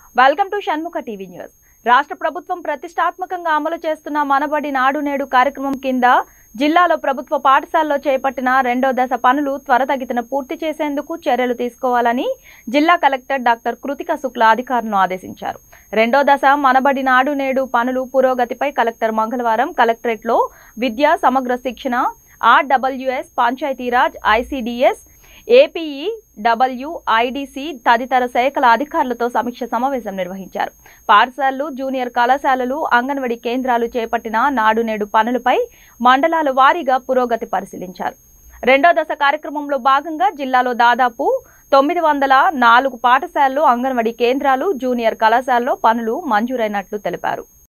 welcome to Shanmukha TV news రాష్ట్ర ప్రభుత్వం ప్రతిష్టాత్మకంగా అమలు చేస్తున్న మనబడి నాడు నేడు కార్యక్రమం కింద జిల్లాలో ప్రభుత్వ పాఠశాలలో చేపట్టిన రెండో దశ పనులు త్వరతగితన పూర్తి చేసేందుకు చర్యలు తీసుకోవాలని జిల్లా కలెక్టర్ డాక్టర్ కృతిక శుక్ల అధికారులను ఆదేశించారు రెండో దశ మనబడి నాడు నేడు పనులు పురోగతిపై కలెక్టర్ మంగళవారం కలెక్టరేట్లో విద్యా సమగ్ర శిక్షణ RWS Panchayati Raj ICDS APE W IDC తదితర శాఖల అధికారులతో సమీక్ష సమావేశం నిర్వహించారు పాఠశాలలు జూనియర్ కళాశాలలు అంగన్వాడీ కేంద్రాలు చేపట్టిన నాడు నేడు పనులపై మండలాల వారీగా పురోగతి పరిశీలించారు రెండో దశ కార్యక్రమంలో భాగంగా జిల్లాలో దాదాపు తొమ్మిది వందల నాలుగు పాఠశాలలు అంగన్వాడీ కేంద్రాలు జూనియర్ కళాశాలలో పనులు మంజూరైనట్లు తెలిపారు